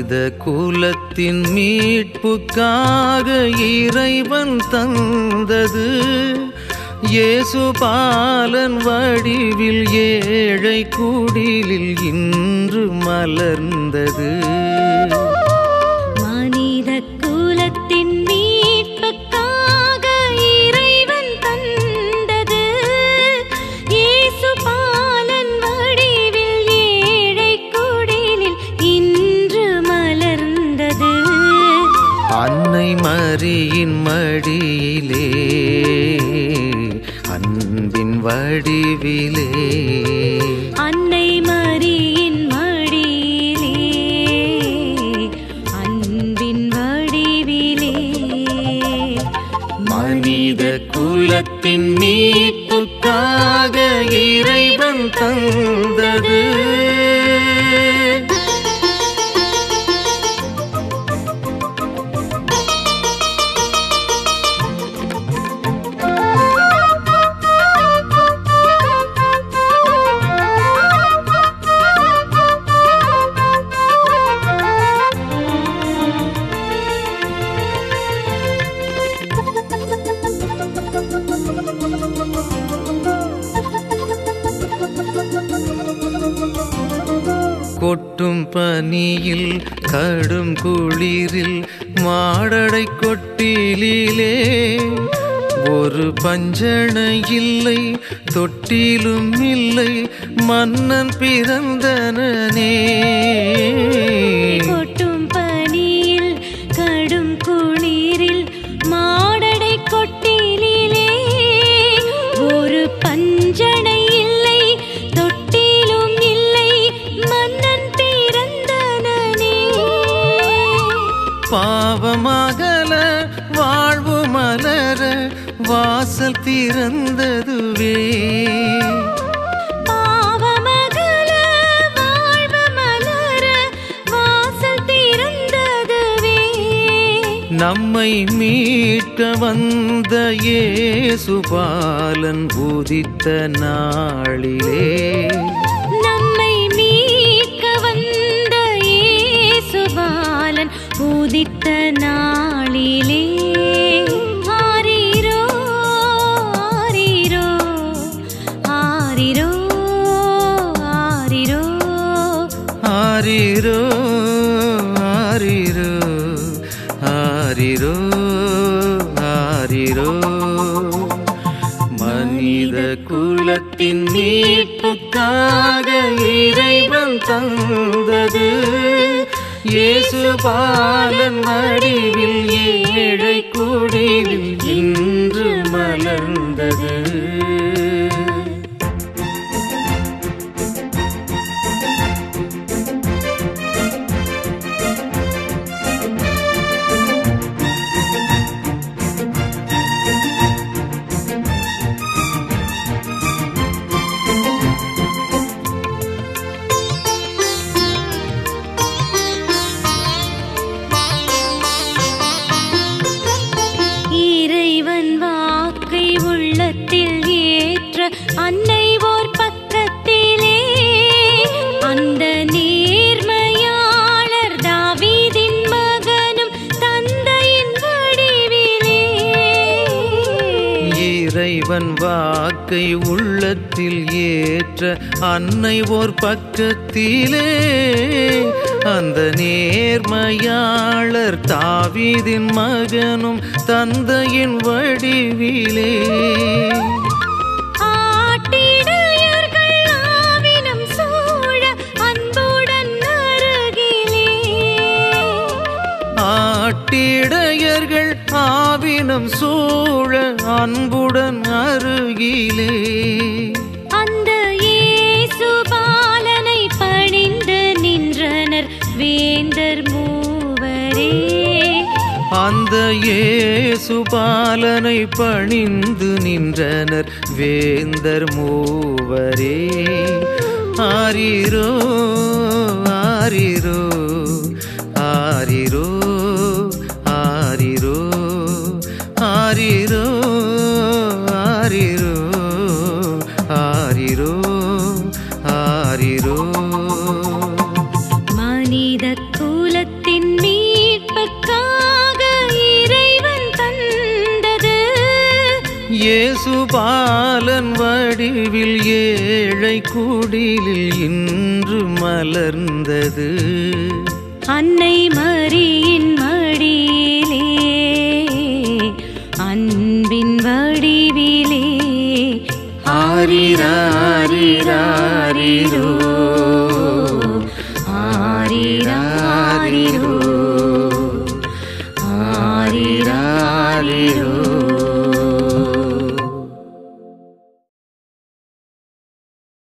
மனித குலத்தின் மீட்புக்காக இறைவன் தந்தது இயேசு பாலன் வடிவில் ஏழை குடிலில் இன்று மலர்ந்தது மனித குலத்தின் மீட்புக்காக இறைவன் தந்தது இயேசு பாலன் வடிவில் ஏழை குடிலில் இன்று மலர்ந்தது அன்னை மரியின் மடியிலே அன்பின் வடிவிலே அன்னை மரியின் மடியிலே அன்பின் வடிவிலே மனித குலத்தின் மீட்புக்காக இறைவன் தந்தது கொட்டும் பனியில் கடும் குளிரில் மாடடை கொட்டிலே ஒரு பஞ்சனை இல்லை தொட்டிலும் இல்லை மன்னன் பிறந்தனே கொட்டும் பனியில் கடும் குளிரில் மாடடை கொட்டிலே ஒரு பஞ்சனை இல்லை தொட்டிலும் இல்லை மன்னன் பிறந்தனே பாவமாகல வாழ்வு மலர வாசல் திறந்ததுவே பாவமகல வாழ்வு மலர வாசல் திறந்ததுவே நம்மை மீட்க வந்த இயேசுபாலன் உதித்த நாளிலே நம்மை மீட்க வந்த இயேசுபாலன் உதித்த நாளிலே ஆரீரோ ஆரீரோ ஆரீரோ ஆரீரோ ஆரிரோ ஆரிரோ ஆரிரோ ஆரிரோ மனித குலத்தின் மீட்புக்காக இறைவன் தந்தது இயேசு பாலன் வடிவில் ஏழை குடிலில் இன்று மலர்ந்தது இறைவன் வாக்கை உள்ளத்தில் ஏற்ற அன்னை ஓர் பக்கத்திலே அந்த நேர்மையாளர் தாவீதின் மகனும் தந்தையின் வடிவிலே இறைவன் வாக்கை உள்ளத்தில் ஏற்ற அன்னை ஓர் பக்கத்திலே அந்த நேர்மையாளர் தாவீதின் மகனும் தந்தையின் வடிவிலே ஆட்டிடையர்கள் ஆவினம் சூழ அன்புடன் அருகிலே ஆட்டிடையர்கள் ஆவினம் சூழ அன்புடன் அருகிலே அந்த இயேசு பாலனை பணிந்து நின்றனர் வேந்தர் மூவரே அந்த இயேசு பாலனை பணிந்து நின்றனர் வேந்தர் மூவரே ஆரிரோ ஆரிரோ ஆரிரோ ஆரிரோ ஆரிரோ ஆரிரோ ஆரிரோ ஆரிரோ மனித குலத்தின் இயேசு பாலன் வடிவில் ஏழை குடிலில் இன்று மலர்ந்தது அன்னை மரியின் மடியிலே அன்பின் வடிவிலே ஆரிராரிராரிரோ ஆரிராரிரோ ஆரிரா